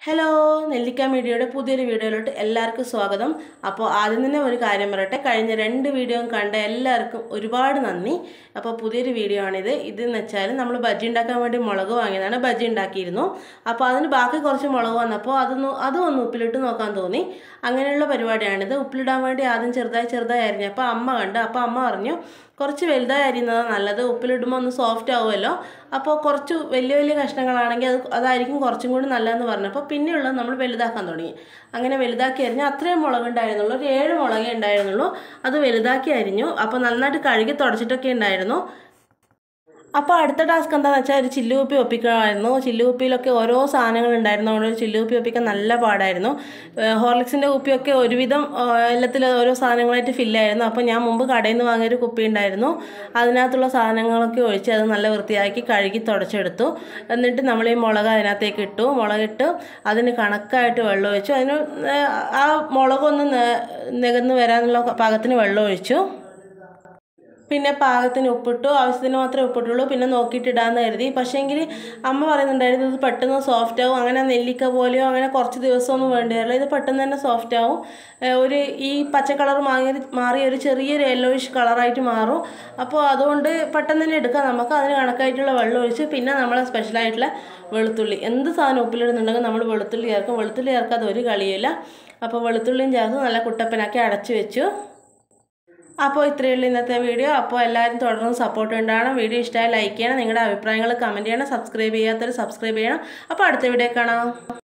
hello നെല്ലിക്ക മീഡിയയുടെ പുതിയൊരു വീഡിയോയിലോട്ട് എല്ലാവർക്കും സ്വാഗതം അപ്പോൾ ആദ്യം തന്നെ ഒരു കാര്യം പറയട്ടെ കഴിഞ്ഞ രണ്ട് വീഡിയോ കണ്ട എല്ലാവർക്കും ഒരുപാട് നന്ദി അപ്പോൾ പുതിയൊരു വീഡിയോ ആണിത് ഇതെന്ന് വെച്ചാൽ നമ്മൾ ബജ്ജി ഉണ്ടാക്കാൻ വേണ്ടി മുളക് വാങ്ങിയതാണ് ബജ്ജി ഉണ്ടാക്കിയിരുന്നു അപ്പോൾ അതിന് ബാക്കി കുറച്ച് മുളക് വന്നപ്പോൾ അതൊന്ന് അതും ഒന്ന് ഉപ്പിലിട്ട് നോക്കാൻ തോന്നി അങ്ങനെയുള്ള പരിപാടിയാണിത് ഉപ്പിലിടാൻ വേണ്ടി ആദ്യം ചെറുതായി ചെറുതായി അരിഞ്ഞപ്പോൾ അമ്മ കണ്ട് അപ്പോൾ അമ്മ പറഞ്ഞു കുറച്ച് വലുതായി അരിയുന്നതാണ് നല്ലത് ഉപ്പിലിടുമ്പോൾ ഒന്ന് സോഫ്റ്റ് ആവുമല്ലോ അപ്പോൾ കുറച്ച് വലിയ വലിയ കഷ്ണങ്ങളാണെങ്കിൽ അത് അതായിരിക്കും കുറച്ചും കൂടി നല്ലതെന്ന് പറഞ്ഞപ്പോൾ പിന്നെയുള്ളത് നമ്മൾ വലുതാക്കാൻ തുടങ്ങി അങ്ങനെ വലുതാക്കി അരിഞ്ഞു അത്രയും മുളക് ഉണ്ടായിരുന്നുള്ളൂ ഒരു ഏഴ് മുളകേ ഉണ്ടായിരുന്നുള്ളൂ അത് വലുതാക്കി അരിഞ്ഞു അപ്പോൾ നന്നായിട്ട് കഴുകി തുടച്ചിട്ടൊക്കെ ഉണ്ടായിരുന്നു അപ്പോൾ അടുത്ത ടാസ്ക് എന്താണെന്ന് വെച്ചാൽ ഒരു ചില്ലുകുപ്പി ഒപ്പിക്കണമായിരുന്നു ചില്ലുകുപ്പിയിലൊക്കെ ഓരോ സാധനങ്ങൾ ഉണ്ടായിരുന്നു അതുകൊണ്ട് ഒരു ചില്ലുകുപ്പി ഒപ്പിക്കാൻ നല്ല പാടായിരുന്നു ഹോർലിക്സിൻ്റെ കുപ്പിയൊക്കെ ഒരുവിധം എല്ലാത്തിൽ ഓരോ സാധനങ്ങളായിട്ട് ഫില്ലായിരുന്നു അപ്പോൾ ഞാൻ മുമ്പ് കടയിൽ നിന്ന് വാങ്ങിയൊരു കുപ്പി ഉണ്ടായിരുന്നു അതിനകത്തുള്ള സാധനങ്ങളൊക്കെ ഒഴിച്ച് അത് നല്ല വൃത്തിയാക്കി കഴുകി തുടച്ചെടുത്തു എന്നിട്ട് നമ്മൾ ഈ മുളക് അതിനകത്തേക്ക് ഇട്ടു മുളകിട്ട് അതിന് കണക്കായിട്ട് വെള്ളം ഒഴിച്ചു അതിന് ആ മുളകൊന്ന് നികന്ന് വരാനുള്ള പാകത്തിന് വെള്ളം ഒഴിച്ചു പിന്നെ പാകത്തിന് ഉപ്പിട്ടു ആവശ്യത്തിന് മാത്രമേ ഉപ്പിട്ടുള്ളൂ പിന്നെ നോക്കിയിട്ട് ഇടാമെന്ന് കരുതി പക്ഷേങ്കിൽ അമ്മ പറയുന്നുണ്ടായിരുന്നു ഇത് പെട്ടെന്ന് സോഫ്റ്റ് ആവും അങ്ങനെ നെല്ലിക്ക പോലെയോ അങ്ങനെ കുറച്ച് ദിവസമൊന്നും വേണ്ടി വരില്ല ഇത് പെട്ടെന്ന് തന്നെ സോഫ്റ്റ് ആവും ഒരു ഈ പച്ച കളർ മാറി മാറി ഒരു ചെറിയൊരു യെല്ലോയിഷ് കളറായിട്ട് മാറും അപ്പോൾ അതുകൊണ്ട് പെട്ടെന്ന് തന്നെ എടുക്കാം നമുക്ക് അതിന് കണക്കായിട്ടുള്ള വെള്ളം ഒഴിച്ച് പിന്നെ നമ്മളെ സ്പെഷ്യലായിട്ടുള്ള വെളുത്തുള്ളി എന്ത് സാധനം ഉപ്പിലിടുന്നുണ്ടെങ്കിൽ നമ്മൾ വെളുത്തുള്ളി ചേർക്കും വെളുത്തുള്ളി ചേർക്കാതെ ഒരു കളിയില്ല അപ്പോൾ വെളുത്തുള്ളിയും ചേർത്ത് നല്ല കുട്ടപ്പനാക്കി അടച്ചു വെച്ചു അപ്പോൾ ഇത്രയേ ഉള്ളൂ ഇന്നത്തെ വീഡിയോ അപ്പോൾ എല്ലാവരും തുടർന്ന് സപ്പോർട്ട് ഉണ്ടാകണം വീഡിയോ ഇഷ്ടമായി ലൈക്ക് ചെയ്യണം നിങ്ങളുടെ അഭിപ്രായങ്ങൾ കമൻറ്റ് ചെയ്യണം സബ്സ്ക്രൈബ് ചെയ്യാത്തവർ സബ്സ്ക്രൈബ് ചെയ്യണം അപ്പോൾ അടുത്ത വീഡിയോ കാണാം